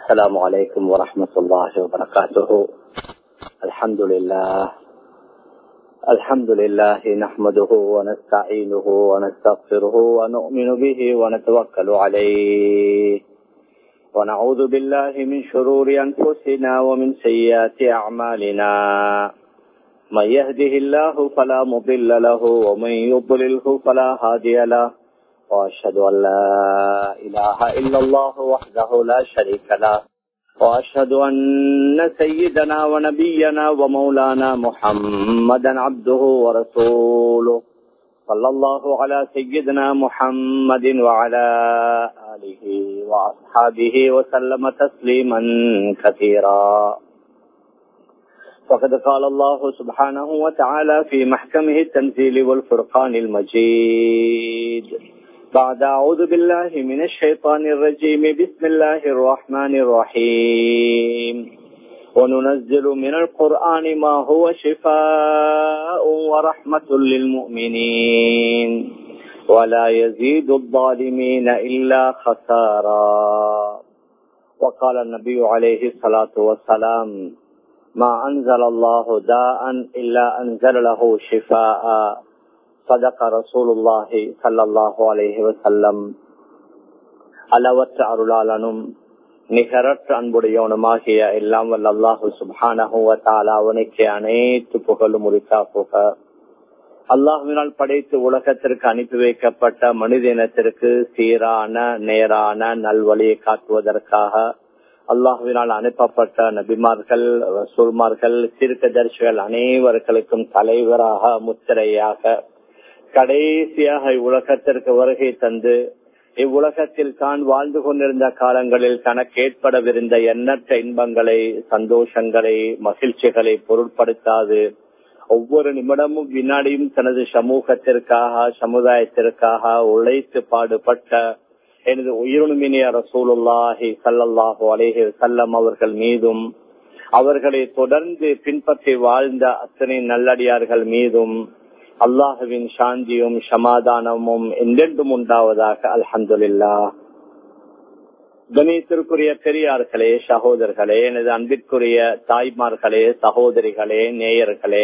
السلام عليكم ورحمة الله وبركاته الحمد لله الحمد لله نحمده ونستعينه ونستغفره ونؤمن به ونتوكل عليه ونعوذ بالله من شرور أنفسنا ومن سيئات أعمالنا من يهده الله فلا مضل له ومن يضلله فلا هادي له وأشهد أن لا إله إلا الله وحده لا شريك له وأشهد أن سيدنا ونبينا ومولانا محمدا عبده ورسوله صلى الله على سيدنا محمد وعلى آله وأصحابه وسلم تسليما كثيرا وقد قال الله سبحانه وتعالى في محكمه التنزيل والفرقان المجيد بعد أعوذ بالله من الشيطان الرجيم بسم الله الرحمن الرحيم وننزل من القرآن ما هو شفاء ورحمة للمؤمنين ولا يزيد الظالمين إلا خسارا وقال النبي عليه الصلاة والسلام ما أنزل الله داء إلا أنزل له شفاء صدق رسول الله صلى الله عليه وسلم அளவற்ற அருளாளனும் நிகரற்ற அன்புடையவனுமாகிய எல்லாம் வல்ல அல்லாஹு சுபானஹுவத்தால் அவனுக்கு அனைத்து புகழும் உரித்தா புக அல்லாஹுவினால் படைத்து உலகத்திற்கு அனுப்பி வைக்கப்பட்ட மனித இனத்திற்கு சீரான நேரான நல்வழியை காட்டுவதற்காக அல்லாஹுவினால் அனுப்பப்பட்ட நபிமார்கள் ரசூல்மார்கள் தீர்க்கதரிசிகள் அனைவர்களுக்கும் தலைவராக முத்திரையாக கடைசியாக இவ்வுலகத்திற்கு வருகை தந்து இவ்வுலகத்தில் தான் வாழ்ந்து கொண்டிருந்த காலங்களில் தனக்கு ஏற்படவிருந்த எண்ணற்ற இன்பங்களை சந்தோஷங்களை மகிழ்ச்சிகளை பொருட்படுத்தாது ஒவ்வொரு நிமிடமும் வினாடியும் தனது சமூகத்திற்காக சமுதாயத்திற்காக உழைத்து பாடுபட்ட எனது உயிருமினிய ரசூலுல்லாஹி சல்லாஹு அலேஹி சல்லம் அவர்கள் மீதும் அவர்களை தொடர்ந்து பின்பற்றி வாழ்ந்த அத்தனை நல்லடியார்கள் மீதும் அல்லாஹுவின் சாந்தியும் சமாதானமும் என்றென்றும் உண்டாவதாக அல்ஹந்துல்லா கணித்திற்குரிய பெரியார்களே சகோதரர்களே எனது அன்பிற்குரிய தாய்மார்களே சகோதரிகளே நேயர்களே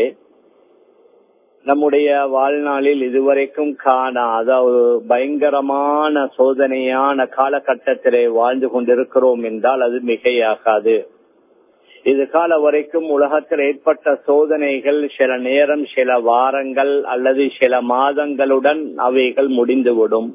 நம்முடைய வாழ்நாளில் இதுவரைக்கும் காணாத ஒரு பயங்கரமான சோதனையான காலகட்டத்திலே வாழ்ந்து கொண்டிருக்கிறோம் என்றால் அது மிகையாகாது இது கால வரைக்கும் உலகத்தில் ஏற்பட்ட சோதனைகள் சில நேரம் சில வாரங்கள் அல்லது சில மாதங்களுடன் அவைகள் முடிந்துவிடும்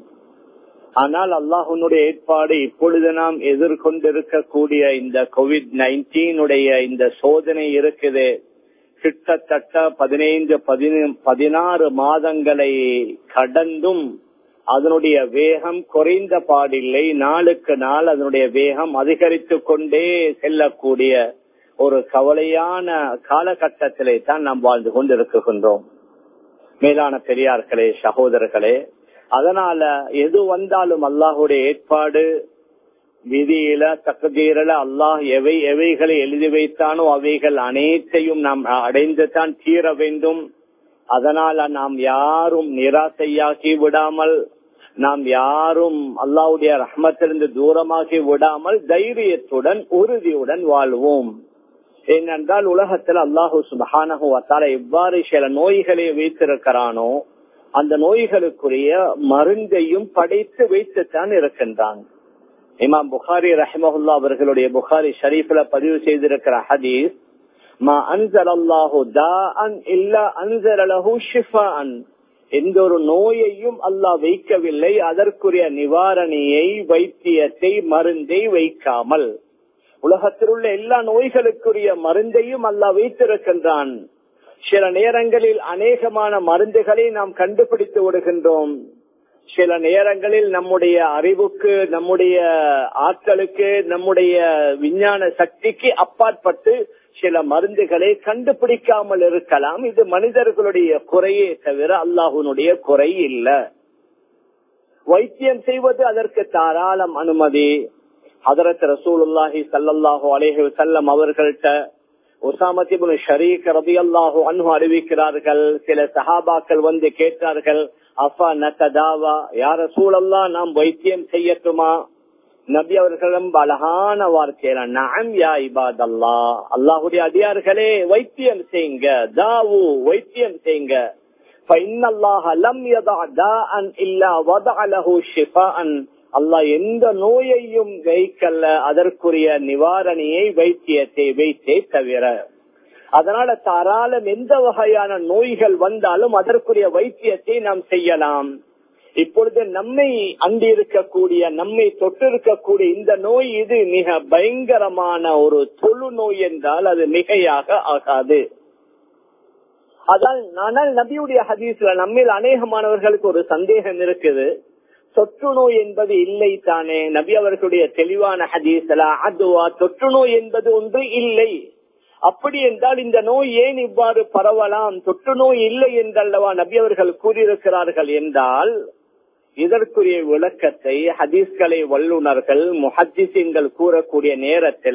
ஆனால் அல்லாஹனுடைய ஏற்பாடு இப்பொழுது நாம் எதிர்கொண்டிருக்கக்கூடிய இந்த கோவிட் நைன்டீனுடைய இந்த சோதனை இருக்குது கிட்டத்தட்ட பதினைந்து பதினாறு மாதங்களை கடந்தும் அதனுடைய வேகம் குறைந்த பாடில்லை நாளுக்கு நாள் அதனுடைய வேகம் அதிகரித்து கொண்டே செல்லக்கூடிய ஒரு கவலையான காலகட்டத்திலே தான் நாம் வாழ்ந்து கொண்டிருக்கின்றோம் மேலான பெரியார்களே சகோதரர்களே அதனால எது வந்தாலும் அல்லாஹுடைய ஏற்பாடு விதியில தக்கதீரல அல்லாஹ் எவை எவைகளை எழுதி வைத்தானோ அவைகள் அனைத்தையும் நாம் அடைந்து தான் தீர வேண்டும் அதனால நாம் யாரும் நிராசையாக்கி விடாமல் நாம் யாரும் அல்லாவுடைய ரஹ்மத்திலிருந்து தூரமாகி விடாமல் தைரியத்துடன் உறுதியுடன் வாழ்வோம் ஏனென்றால் உலகத்தில் அல்லாஹு சுபஹானஹுவத்தால எவ்வாறு சில நோய்களை வைத்திருக்கிறானோ அந்த நோய்களுக்குரிய மருந்தையும் படைத்து வைத்துத்தான் இருக்கின்றான் இமாம் புகாரி ரஹிமஹுல்லா அவர்களுடைய புகாரி ஷரீஃபில் பதிவு செய்திருக்கிற ஹதீஸ் மா அன்சல் அல்லாஹு தான் இல்லா அன்சல் அலஹு ஷிஃபான் எந்த ஒரு நோயையும் அல்லாஹ் வைக்கவில்லை அதற்குரிய நிவாரணியை வைத்தியத்தை மருந்தை வைக்காமல் உலகத்தில் உள்ள எல்லா நோய்களுக்குரிய மருந்தையும் அல்லாஹ் வைத்திருக்கின்றான் சில நேரங்களில் அநேகமான மருந்துகளை நாம் கண்டுபிடித்து விடுகின்றோம் சில நேரங்களில் நம்முடைய அறிவுக்கு நம்முடைய ஆட்களுக்கு நம்முடைய விஞ்ஞான சக்திக்கு அப்பாற்பட்டு சில மருந்துகளை கண்டுபிடிக்காமல் இருக்கலாம் இது மனிதர்களுடைய குறையே தவிர அல்லாஹுனுடைய குறை இல்ல வைத்தியம் செய்வது அதற்கு தாராளம் அனுமதி ஹதரத் ரசூலுல்லாஹி சல்லாஹூ அலேஹி செல்லம் அவர்கள்ட்ட உசாமத்திபுன் ஷரீக் ரபி அல்லாஹூ அன்ஹு அறிவிக்கிறார்கள் சில சஹாபாக்கள் வந்து கேட்டார்கள் அஃபா நகதாவா யார சூழல்லா நாம் வைத்தியம் செய்யட்டுமா நபி அவர்களும் அழகான வார்த்தையில நாம் யா இபாத் அல்லா அல்லாஹுடைய அடியார்களே வைத்தியம் செய்யுங்க தாவு வைத்தியம் செய்யுங்க அல்லாஹ் எந்த நோயையும் வைக்கல்ல அதற்குரிய நிவாரணியை வைத்தியத்தை வைத்தே தவிர அதனால தாராளம் எந்த வகையான நோய்கள் வந்தாலும் அதற்குரிய வைத்தியத்தை நாம் செய்யலாம் இப்பொழுது நம்மை அண்டி இருக்கக்கூடிய நம்மை தொட்டு இருக்கக்கூடிய இந்த நோய் இது மிக பயங்கரமான ஒரு தொழு நோய் என்றால் அது மிகையாக ஆகாது அதால் ஆனால் நபியுடைய ஹதீஸ்ல நம்மில் அநேகமானவர்களுக்கு ஒரு சந்தேகம் இருக்குது தொற்று நோய் என்பது இல்லை தானே நபி அவர்களுடைய தெளிவான ஹதீஸ்ல அதுவா தொற்று நோய் என்பது ஒன்று இல்லை அப்படி என்றால் இந்த நோய் ஏன் இவ்வாறு பரவலாம் தொற்று நோய் இல்லை என்றல்லவா நபி அவர்கள் கூறியிருக்கிறார்கள் என்றால் இதற்குரிய விளக்கத்தை ஹதீஸ்களை வல்லுநர்கள் முஹத்திசீன்கள் கூறக்கூடிய நேரத்துல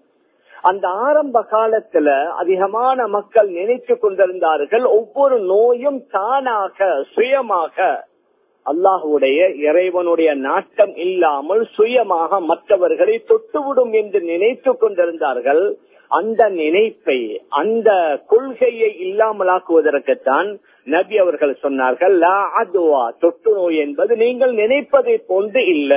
அந்த ஆரம்ப காலத்துல அதிகமான மக்கள் நினைத்து கொண்டிருந்தார்கள் ஒவ்வொரு நோயும் தானாக சுயமாக அல்லாஹுடைய இறைவனுடைய நாட்டம் இல்லாமல் சுயமாக மற்றவர்களை தொட்டுவிடும் என்று நினைத்து கொண்டிருந்தார்கள் அந்த நினைப்பை அந்த கொள்கையை இல்லாமலாக்குவதற்குத்தான் நபி அவர்கள் சொன்னார்கள் லா அதுவா தொற்று நோய் என்பது நீங்கள் நினைப்பதை போன்று இல்ல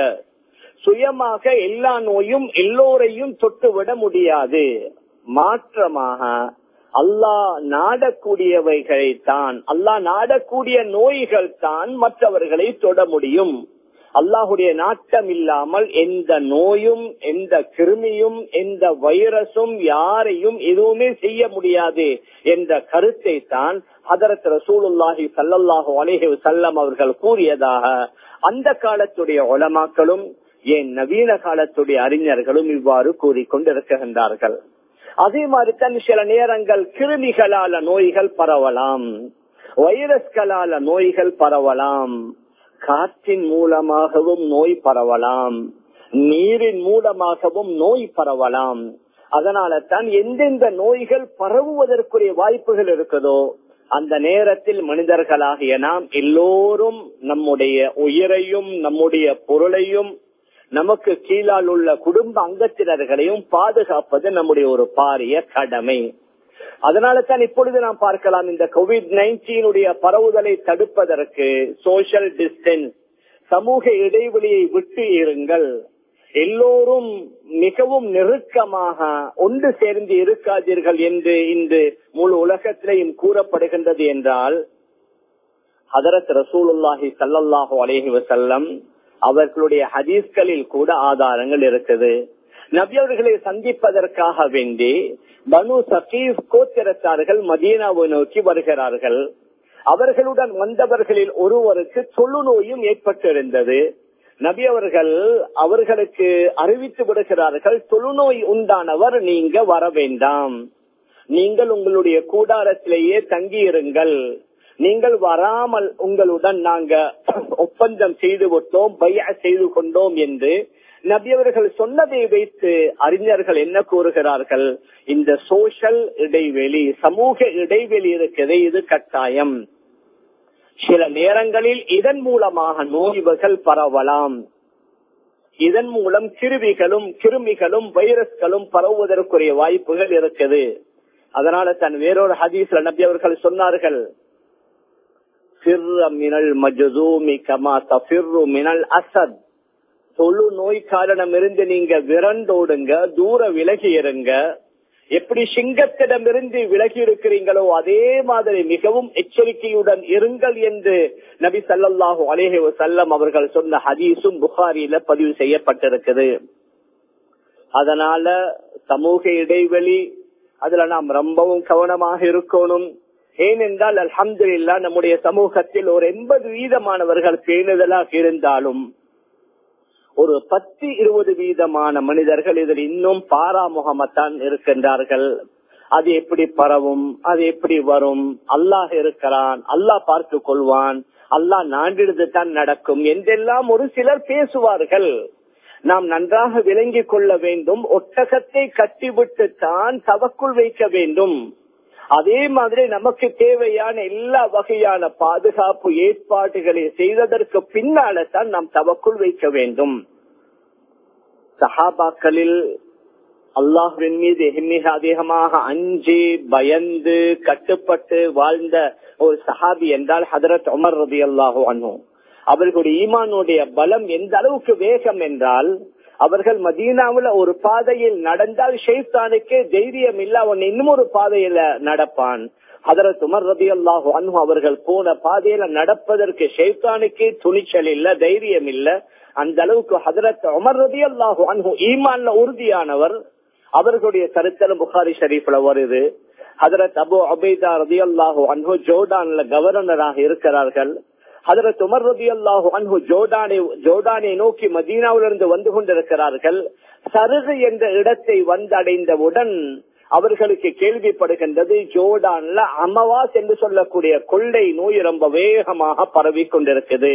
சுயமாக எல்லா நோயும் எல்லோரையும் தொட்டுவிட முடியாது மாற்றமாக அல்லாஹ் நாடக்கூடியவைகளை தான் அல்லாஹ் நாடக்கூடிய நோய்கள் தான் மற்றவர்களை தொட முடியும் அல்லாஹுடைய நாட்டம் இல்லாமல் எந்த நோயும் எந்த கிருமியும் எந்த வைரஸும் யாரையும் எதுவுமே செய்ய முடியாது என்ற கருத்தை தான் ஹதரத் ரசூலுல்லாஹி சல்லல்லாஹு அலேஹி சல்லம் அவர்கள் கூறியதாக அந்த காலத்துடைய உலமாக்களும் ஏன் நவீன காலத்துடைய அறிஞர்களும் இவ்வாறு கூறிக்கொண்டிருக்கின்றார்கள் அதே மாதிரி தான் சில நேரங்கள் கிருமிகளால நோய்கள் பரவலாம் வைரஸ்களால நோய்கள் பரவலாம் காற்றின் மூலமாகவும் நோய் பரவலாம் நீரின் மூலமாகவும் நோய் பரவலாம் அதனால தான் எந்தெந்த நோய்கள் பரவுவதற்குரிய வாய்ப்புகள் இருக்குதோ அந்த நேரத்தில் மனிதர்களாகிய நாம் எல்லோரும் நம்முடைய உயிரையும் நம்முடைய பொருளையும் நமக்கு கீழால் உள்ள குடும்ப அங்கத்தினர்களையும் பாதுகாப்பது நம்முடைய ஒரு பாரிய கடமை அதனால தான் இப்பொழுது நாம் பார்க்கலாம் இந்த கோவிட் நைன்டீனுடைய பரவுதலை தடுப்பதற்கு சோசியல் டிஸ்டன்ஸ் சமூக இடைவெளியை விட்டு இருங்கள் எல்லோரும் மிகவும் நெருக்கமாக ஒன்று சேர்ந்து இருக்காதீர்கள் என்று இன்று முழு உலகத்திலேயும் கூறப்படுகின்றது என்றால் ஹதரத் ரசூலுல்லாஹி சல்லல்லாஹு அலேஹி வசல்லம் அவர்களுடைய ஹதீஸ்களில் கூட ஆதாரங்கள் இருக்குது நபியவர்களை சந்திப்பதற்காக வேண்டி பனு சகீப் கோத்திரத்தார்கள் மதீனாவை நோக்கி வருகிறார்கள் அவர்களுடன் வந்தவர்களில் ஒருவருக்கு தொழு நோயும் ஏற்பட்டிருந்தது நபி அவர்கள் அவர்களுக்கு அறிவித்து விடுகிறார்கள் தொழுநோய் உண்டானவர் நீங்க வர வேண்டாம் நீங்கள் உங்களுடைய கூடாரத்திலேயே தங்கியிருங்கள் நீங்கள் வராமல் உங்களுடன் நாங்க ஒப்பந்தம் செய்து விட்டோம் பைய செய்து கொண்டோம் என்று நபியவர்கள் சொன்னதை வைத்து அறிஞர்கள் என்ன கூறுகிறார்கள் இந்த சோஷியல் இடைவெளி சமூக இடைவெளி இருக்கிறது இது கட்டாயம் சில நேரங்களில் இதன் மூலமாக நோய்வுகள் பரவலாம் இதன் மூலம் கிருமிகளும் கிருமிகளும் வைரஸ்களும் பரவுவதற்குரிய வாய்ப்புகள் இருக்குது அதனால தன் வேறொரு ஹதீஸ்ல நபி அவர்கள் சொன்னார்கள் மினல் மஜூமி கமா தபிர்ரு மினல் அசத் தொழு நோய் காரணம் இருந்து நீங்க விரண்டோடுங்க தூர விலகி இருங்க எப்படி சிங்கத்திடமிருந்து விலகி இருக்கிறீங்களோ அதே மாதிரி மிகவும் எச்சரிக்கையுடன் இருங்கள் என்று நபி சல்லாஹூ அலேஹி வசல்லம் அவர்கள் சொன்ன ஹதீஸும் புகாரியில பதிவு செய்யப்பட்டிருக்குது அதனால சமூக இடைவெளி அதுல நாம் ரொம்பவும் கவனமாக இருக்கணும் ஏனென்றால் அலமது இல்லா நம்முடைய சமூகத்தில் ஒரு எண்பது வீதமானவர்கள் பேணுதலாக இருந்தாலும் ஒரு பத்து இருபது வீதமான மனிதர்கள் இதில் இன்னும் பாராமுகமத்தான் இருக்கின்றார்கள் அது எப்படி பரவும் அது எப்படி வரும் அல்லாஹ் இருக்கிறான் அல்லாஹ் பார்த்து கொள்வான் அல்லாஹ் நாண்டிடுது தான் நடக்கும் என்றெல்லாம் ஒரு சிலர் பேசுவார்கள் நாம் நன்றாக விளங்கிக் கொள்ள வேண்டும் ஒட்டகத்தை கட்டிவிட்டு தான் தவக்குள் வைக்க வேண்டும் அதே மாதிரி நமக்கு தேவையான எல்லா வகையான பாதுகாப்பு ஏற்பாடுகளை செய்ததற்கு பின்னால தான் நாம் தவக்குள் வைக்க வேண்டும் சஹாபாக்களில் அல்லாஹுவின் மீது மிக அதிகமாக அஞ்சு பயந்து கட்டுப்பட்டு வாழ்ந்த ஒரு சஹாபி என்றால் ஹதரத் உமர் ரதி அல்லாஹு அனு அவர்களுடைய ஈமானுடைய பலம் எந்த அளவுக்கு வேகம் என்றால் அவர்கள் மதீனாவுல ஒரு பாதையில் நடந்தால் ஷெய்தானுக்கு தைரியம் இல்ல அவன் இன்னும் ஒரு பாதையில நடப்பான் ஹதரத் உமர் ரதி அல்லாஹு அன்ஹு அவர்கள் போன பாதையில நடப்பதற்கு ஷெய்தானுக்கு துணிச்சல் இல்ல தைரியம் இல்ல அந்த அளவுக்கு ஹதரத் உமர் ரதி அல்லாஹு அன்ஹு ஈமான்ல உறுதியானவர் அவர்களுடைய சரித்திரம் புகாரி ஷரீஃப்ல வருது ஹதரத் அபு அபைதா ரதி அல்லாஹு அன்ஹு ஜோர்டான்ல கவர்னராக இருக்கிறார்கள் ஹதரத் உமர் ரதி அல்லாஹு அன்ஹு ஜோர்டானை ஜோர்டானை நோக்கி மதீனாவிலிருந்து வந்து கொண்டிருக்கிறார்கள் சருகு என்ற இடத்தை வந்தடைந்தவுடன் அவர்களுக்கு கேள்விப்படுகின்றது ஜோர்டான்ல அமவாஸ் என்று சொல்லக்கூடிய கொள்ளை நோய் ரொம்ப வேகமாக பரவி கொண்டிருக்குது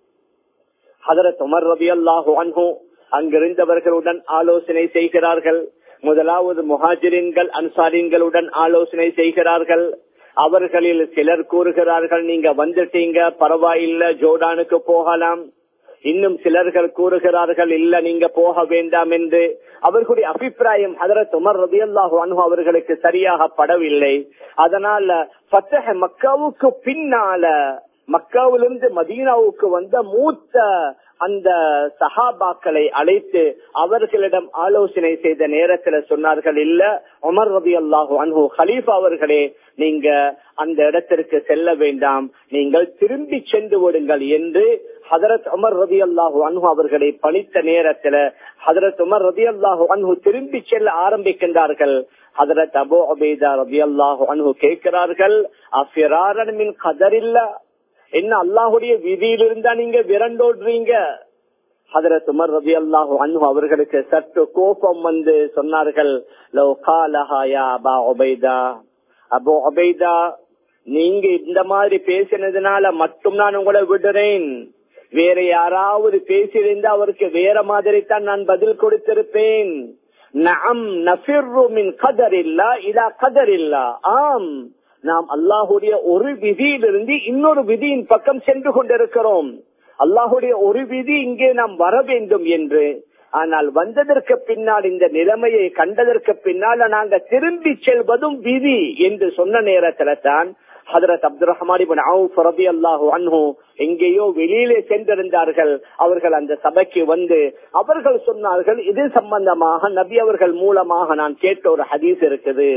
ஹதரத் உமர் ரதி அல்லாஹு அன்ஹு அங்கிருந்தவர்களுடன் ஆலோசனை செய்கிறார்கள் முதலாவது முஹாஜிரின்கள் அன்சாரின்களுடன் ஆலோசனை செய்கிறார்கள் அவர்களில் சிலர் கூறுகிறார்கள் நீங்க வந்துட்டீங்க பரவாயில்ல ஜோர்டானுக்கு போகலாம் இன்னும் சிலர்கள் கூறுகிறார்கள் இல்ல நீங்க போக வேண்டாம் என்று அவர்களுடைய அபிப்பிராயம் ஹதரத் உமர் ரதி அல்லாஹு அனு அவர்களுக்கு சரியாக படவில்லை அதனால பத்தக மக்காவுக்கு பின்னால மக்காவிலிருந்து மதீனாவுக்கு வந்த மூத்த அந்த சஹாபாக்களை அழைத்து அவர்களிடம் ஆலோசனை செய்த நேரத்துல சொன்னார்கள் இல்ல உமர் ரபி அல்லாஹு அன்ஹு ஹலீஃபா அவர்களே நீங்க அந்த இடத்திற்கு செல்ல வேண்டாம் நீங்கள் திரும்பி சென்று விடுங்கள் என்று ஹதரத் உமர் ரதி அல்லாஹு அன்ஹு அவர்களை பணித்த நேரத்துல ஹதரத் உமர் ரதி அல்லாஹு அன்ஹு திரும்பி செல்ல ஆரம்பிக்கின்றார்கள் ஹதரத் அபு அபேதா ரதி அல்லாஹு அன்ஹு கேட்கிறார்கள் அஃபிராரன் மின் கதரில்ல என்ன அல்லாஹுடைய விதியிலிருந்தா நீங்க விரண்டோடுறீங்க ஹதரத் உமர் ரபி அல்லாஹு அன்ஹு அவர்களுக்கு சற்று கோபம் வந்து சொன்னார்கள் லவ் காலஹாயா அபா ஒபைதா அபோ ஒபைதா நீங்க இந்த மாதிரி பேசினதுனால மட்டும் நான் உங்களை விடுறேன் வேற யாராவது பேசியிருந்தா அவருக்கு வேற மாதிரி தான் நான் பதில் கொடுத்திருப்பேன் நம் நபிர்ரு மின் கதர் இல்லா இதா கதர் இல்லா ஆம் நாம் அல்லாஹுடைய ஒரு விதியிலிருந்து இன்னொரு விதியின் பக்கம் சென்று கொண்டிருக்கிறோம் அல்லாஹுடைய ஒரு விதி இங்கே நாம் வர வேண்டும் என்று ஆனால் வந்ததற்கு பின்னால் இந்த நிலைமையை கண்டதற்கு பின்னால் நாங்க திரும்பி செல்வதும் விதி என்று சொன்ன நேரத்துல தான் ஹதரத் அப்துல் ரஹ்மான் ரபி அல்லாஹு அன்ஹு எங்கேயோ வெளியிலே சென்றிருந்தார்கள் அவர்கள் அந்த சபைக்கு வந்து அவர்கள் சொன்னார்கள் இது சம்பந்தமாக நபி அவர்கள் மூலமாக நான் கேட்ட ஒரு ஹதீஸ் இருக்குது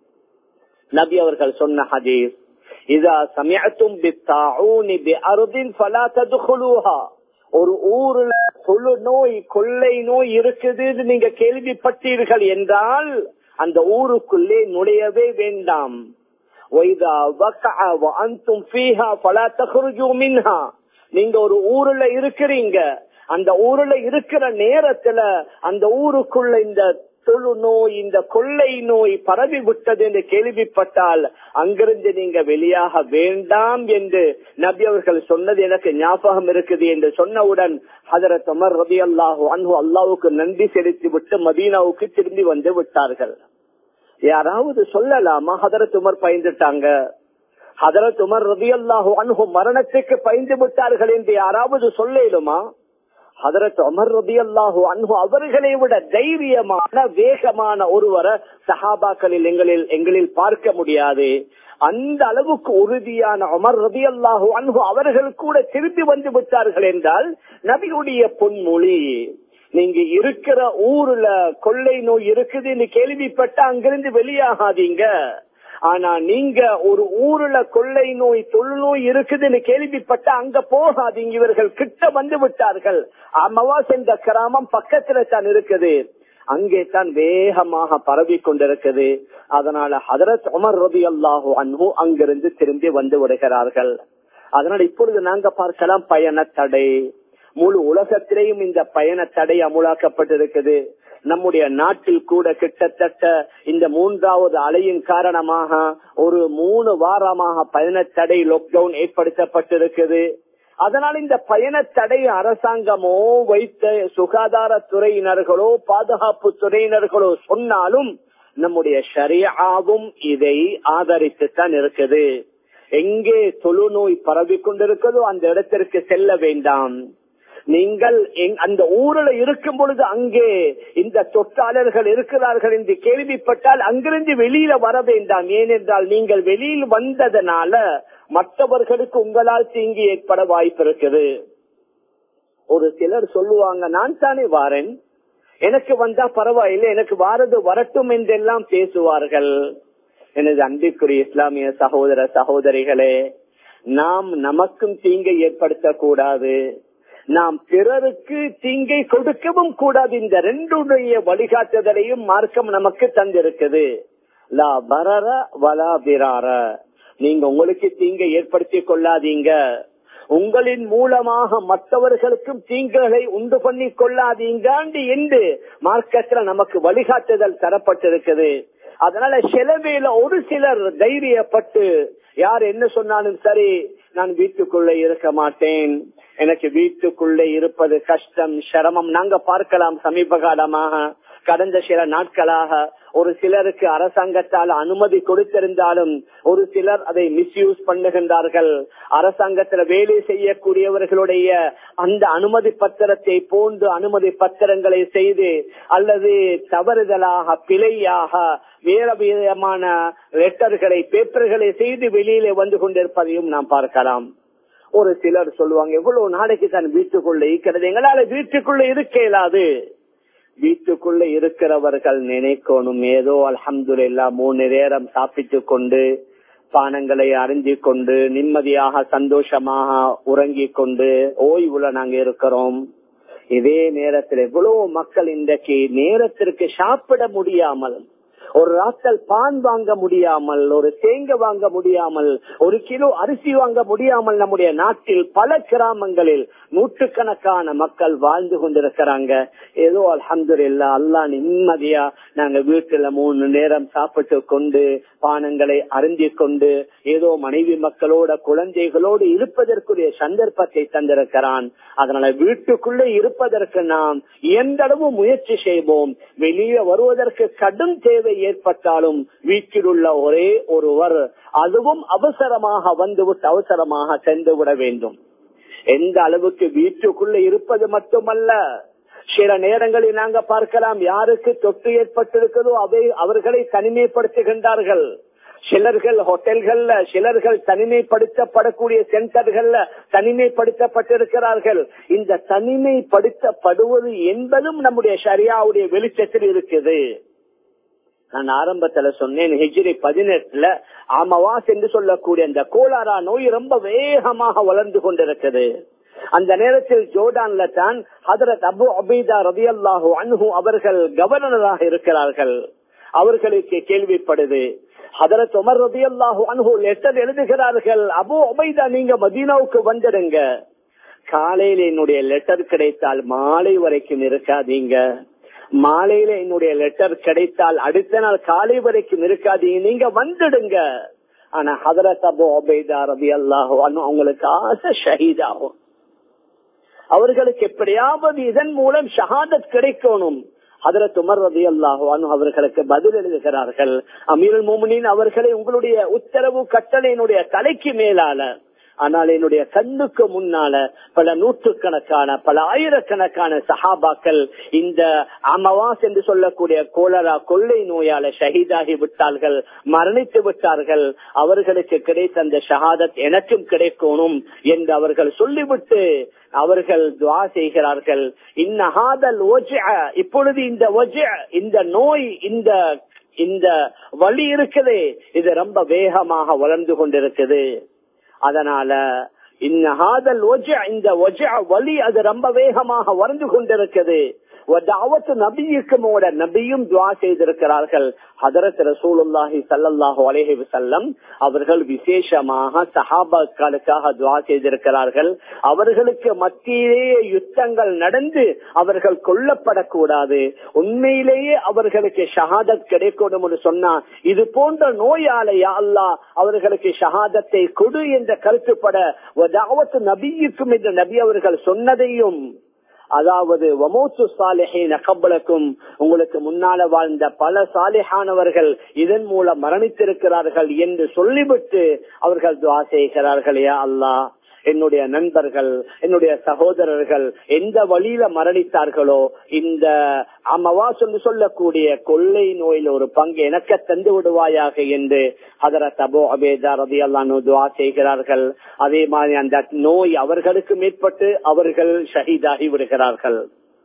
நபி அவர்கள் சொன்ன ஹதீஸ் இதா சமயத்தும் ஒரு ஊர்ல தொழு நோய் கொள்ளை நோய் இருக்குது நீங்க கேள்விப்பட்டீர்கள் என்றால் அந்த ஊருக்குள்ளே நுழையவே வேண்டாம் நீங்க ஒரு ஊர்ல இருக்கிறீங்க அந்த ஊர்ல இருக்கிற நேரத்துல அந்த ஊருக்குள்ள இந்த தொழு நோய் இந்த கொள்ளை நோய் பரவி விட்டது என்று கேள்விப்பட்டால் அங்கிருந்து நீங்க வெளியாக வேண்டாம் என்று நபி அவர்கள் சொன்னது எனக்கு ஞாபகம் இருக்குது என்று சொன்னவுடன் ஹதரத் அமர் ரபி அல்லாஹு அன்பு அல்லாவுக்கு நன்றி செலுத்தி விட்டு மதீனாவுக்கு திரும்பி வந்து விட்டார்கள் யாராவது சொல்லலாமா ஹதரத் உமர் பயந்துட்டாங்க ஹதரத் உமர் ரபி அல்லாஹு அன்பு மரணத்துக்கு பயந்து விட்டார்கள் என்று யாராவது சொல்லேலுமா ஹதரத் அமர் ரபி அல்லாஹு அன்பு அவர்களை விட தைரியமான வேகமான ஒருவரை சஹாபாக்களில் எங்களில் எங்களில் பார்க்க முடியாது அந்த அளவுக்கு உறுதியான அமர் ரபி அல்லாஹு அன்பு அவர்கள் கூட திரும்பி வந்து விட்டார்கள் என்றால் நபியுடைய பொன்மொழி நீங்க இருக்கிற ஊர்ல கொள்ளை நோய் இருக்குதுன்னு கேள்விப்பட்ட அங்கிருந்து வெளியாகாதீங்க ஆனா நீங்க ஒரு ஊர்ல கொள்ளை நோய் தொழுநோய் இருக்குதுன்னு கேள்விப்பட்ட அங்க போகாதீங்க இவர்கள் கிட்ட வந்து விட்டார்கள் அமவாஸ் என்ற கிராமம் பக்கத்துல தான் இருக்குது அங்கே தான் வேகமாக பரவி கொண்டிருக்குது அதனால ஹதரத் உமர் ரபி அல்லாஹூ அன்பு அங்கிருந்து திரும்பி வந்து விடுகிறார்கள் அதனால இப்பொழுது நாங்க பார்க்கலாம் பயண தடை முழு உலகத்திலேயும் இந்த பயண தடை அமுலாக்கப்பட்டிருக்குது நம்முடைய நாட்டில் கூட கிட்டத்தட்ட இந்த மூன்றாவது அலையின் காரணமாக ஒரு மூணு வாரமாக பயண தடை லாக்டவுன் ஏற்படுத்தப்பட்டிருக்குது அதனால் இந்த பயண தடை அரசாங்கமோ வைத்த சுகாதாரத்துறையினர்களோ பாதுகாப்பு துறையினர்களோ சொன்னாலும் நம்முடைய ஷரியாவும் இதை ஆதரித்துத்தான் இருக்குது எங்கே தொழுநோய் பரவி கொண்டிருக்கிறதோ அந்த இடத்திற்கு செல்ல வேண்டாம் நீங்கள் அந்த ஊரில் இருக்கும் பொழுது அங்கே இந்த தொற்றாளர்கள் இருக்கிறார்கள் என்று கேள்விப்பட்டால் அங்கிருந்து வெளியில வர வேண்டாம் ஏனென்றால் நீங்கள் வெளியில் வந்ததனால மற்றவர்களுக்கு உங்களால் தீங்கு ஏற்பட வாய்ப்பு இருக்குது ஒரு சிலர் சொல்லுவாங்க நான் தானே வாரேன் எனக்கு வந்தா பரவாயில்லை எனக்கு வாரது வரட்டும் என்றெல்லாம் பேசுவார்கள் எனது அன்பிற்குரிய இஸ்லாமிய சகோதர சகோதரிகளே நாம் நமக்கும் தீங்கை ஏற்படுத்த கூடாது நாம் பிறருக்கு தீங்கை கொடுக்கவும் கூடாது இந்த ரெண்டுடைய வழிகாட்டுதலையும் மார்க்கம் நமக்கு தந்திருக்குது லா பரர வலா பிரார நீங்க உங்களுக்கு தீங்கை ஏற்படுத்திக் கொள்ளாதீங்க உங்களின் மூலமாக மற்றவர்களுக்கும் தீங்குகளை உண்டு பண்ணி கொள்ளாதீங்காண்டு என்று மார்க்கத்துல நமக்கு வழிகாட்டுதல் தரப்பட்டிருக்குது அதனால சிலவேல ஒரு சிலர் தைரியப்பட்டு யார் என்ன சொன்னாலும் சரி நான் வீட்டுக்குள்ள இருக்க மாட்டேன் எனக்கு வீட்டுக்குள்ளே இருப்பது கஷ்டம் சிரமம் நாங்க பார்க்கலாம் சமீப காலமாக கடந்த சில நாட்களாக ஒரு சிலருக்கு அரசாங்கத்தால் அனுமதி கொடுத்திருந்தாலும் ஒரு சிலர் அதை மிஸ்யூஸ் பண்ணுகின்றார்கள் அரசாங்கத்தில் வேலை செய்யக்கூடியவர்களுடைய அந்த அனுமதி பத்திரத்தை போன்று அனுமதி பத்திரங்களை செய்து அல்லது தவறுதலாக பிழையாக வேற விதமான லெட்டர்களை பேப்பர்களை செய்து வெளியிலே வந்து கொண்டிருப்பதையும் நாம் பார்க்கலாம் ஒரு சிலர் சொல்லுவாங்க எவ்வளவு நாளைக்கு தான் வீட்டுக்குள்ள இருக்கிறது எங்களால வீட்டுக்குள்ள இருக்க இயலாது வீட்டுக்குள்ள இருக்கிறவர்கள் நினைக்கணும் ஏதோ அலமதுல்லா மூணு நேரம் சாப்பிட்டு கொண்டு பானங்களை அறிஞ்சு கொண்டு நிம்மதியாக சந்தோஷமாக உறங்கிக் கொண்டு ஓய்வுல நாங்க இருக்கிறோம் இதே நேரத்தில் எவ்வளவு மக்கள் இன்றைக்கு நேரத்திற்கு சாப்பிட முடியாமல் ஒரு ராத்தல் பான் வாங்க முடியாமல் ஒரு தேங்க வாங்க முடியாமல் ஒரு கிலோ அரிசி வாங்க முடியாமல் நம்முடைய நாட்டில் பல கிராமங்களில் நூற்றுக்கணக்கான மக்கள் வாழ்ந்து கொண்டிருக்கிறாங்க ஏதோ அலமது இல்லா அல்லா நிம்மதியா நாங்க வீட்டுல மூணு நேரம் சாப்பிட்டு கொண்டு பானங்களை அருந்தி கொண்டு ஏதோ மனைவி மக்களோட குழந்தைகளோடு இருப்பதற்குரிய சந்தர்ப்பத்தை தந்திருக்கிறான் அதனால வீட்டுக்குள்ளே இருப்பதற்கு நாம் எந்த அளவு முயற்சி செய்வோம் வெளியே வருவதற்கு கடும் தேவை ஏற்பட்டாலும் வீட்டில் உள்ள ஒரே ஒருவர் அதுவும் அவசரமாக வந்துவிட்டு அவசரமாக சென்று விட வேண்டும் எந்த அளவுக்கு வீட்டுக்குள்ள இருப்பது மட்டுமல்ல சில நேரங்களில் நாங்க பார்க்கலாம் யாருக்கு தொற்று ஏற்பட்டிருக்கிறதோ அவை அவர்களை தனிமைப்படுத்துகின்றார்கள் சிலர்கள் ஹோட்டல்கள்ல சிலர்கள் தனிமைப்படுத்தப்படக்கூடிய சென்டர்கள்ல தனிமைப்படுத்தப்பட்டிருக்கிறார்கள் இந்த தனிமைப்படுத்தப்படுவது என்பதும் நம்முடைய சரியாவுடைய வெளிச்சத்தில் இருக்குது நான் ஆரம்பத்துல சொன்னேன் ஹிஜ்ரி பதினெட்டுல ஆமவாஸ் என்று சொல்லக்கூடிய அந்த கோலாரா நோய் ரொம்ப வேகமாக வளர்ந்து கொண்டிருக்குது அந்த நேரத்தில் ஜோர்டான்ல தான் ஹதரத் அபு அபீதா ரவி அல்லாஹூ அன்ஹு அவர்கள் கவர்னராக இருக்கிறார்கள் அவர்களுக்கு கேள்விப்படுது ஹதரத் உமர் ரதி அல்லாஹூ அன்ஹு லெட்டர் எழுதுகிறார்கள் அபு அபைதா நீங்க மதீனாவுக்கு வந்துடுங்க காலையில என்னுடைய லெட்டர் கிடைத்தால் மாலை வரைக்கும் இருக்காதீங்க மாலையில என்னுடைய லெட்டர் கிடைத்தால் அடுத்த நாள் காலை வரைக்கும் இருக்காதீங்க நீங்க வந்துடுங்க ஆனா ஹதரத் அபு அபைதா ரபி அல்லாஹோ அவங்களுக்கு ஆசை ஷஹீதாகும் அவர்களுக்கு எப்படியாவது இதன் மூலம் ஷஹாதத் கிடைக்கணும் ஹதரத் உமர் ரதி அல்லாஹான் அவர்களுக்கு பதில் எழுதுகிறார்கள் அமீருல் மோமினின் அவர்களை உங்களுடைய உத்தரவு கட்டளையினுடைய தலைக்கு மேலால ஆனால் என்னுடைய கண்ணுக்கு முன்னால பல நூற்றுக்கணக்கான பல ஆயிரக்கணக்கான சஹாபாக்கள் இந்த அமவாஸ் என்று சொல்லக்கூடிய கோலரா கொள்ளை நோயால ஷஹீதாகி விட்டார்கள் மரணித்து விட்டார்கள் அவர்களுக்கு கிடைத்த அந்த ஷஹாதத் எனக்கும் கிடைக்கணும் என்று அவர்கள் சொல்லிவிட்டு அவர்கள் துவா செய்கிறார்கள் இன்னஹாதல் இப்பொழுது இந்த இந்த நோய் இந்த இந்த வழி இருக்குது இது ரொம்ப வேகமாக வளர்ந்து கொண்டிருக்குது அதனால இன்னஹாதல் இந்த வலி அது ரொம்ப வேகமாக வளர்ந்து கொண்டிருக்குது நபியுக்குமோட நபியும் துவா செய்திருக்கிறார்கள் ஹதரத் ரசூலுல்லாஹி சல்லாஹூ அலேஹி வசல்லம் அவர்கள் விசேஷமாக சஹாபாக்களுக்காக துவா செய்திருக்கிறார்கள் அவர்களுக்கு மத்தியிலேயே யுத்தங்கள் நடந்து அவர்கள் கொல்லப்படக்கூடாது உண்மையிலேயே அவர்களுக்கு ஷஹாதத் கிடைக்கணும் என்று சொன்னா இது போன்ற நோயாளையா அல்லா அவர்களுக்கு ஷஹாதத்தை கொடு என்ற கருத்துப்பட நபியுக்கும் என்று நபி அவர்கள் சொன்னதையும் அதாவது வமோத்து சாலிஹின் அகப்பலக்கும் உங்களுக்கு முன்னால வாழ்ந்த பல சாலிஹானவர்கள் இதன் மூலம் மரணித்திருக்கிறார்கள் என்று சொல்லிவிட்டு அவர்கள் துவா செய்கிறார்கள் யா அல்லா என்னுடைய நண்பர்கள் என்னுடைய சகோதரர்கள் எந்த வழியில மரணித்தார்களோ இந்த அமவாஸ் என்று சொல்லக்கூடிய கொள்ளை நோயில் ஒரு பங்கு எனக்கு தந்து விடுவாயாக என்று ஹதரத் அபோ அபேதா ரதி அல்லானு துவா செய்கிறார்கள் அதே மாதிரி அந்த நோய் அவர்களுக்கு மேற்பட்டு அவர்கள் ஷஹீதாகி விடுகிறார்கள்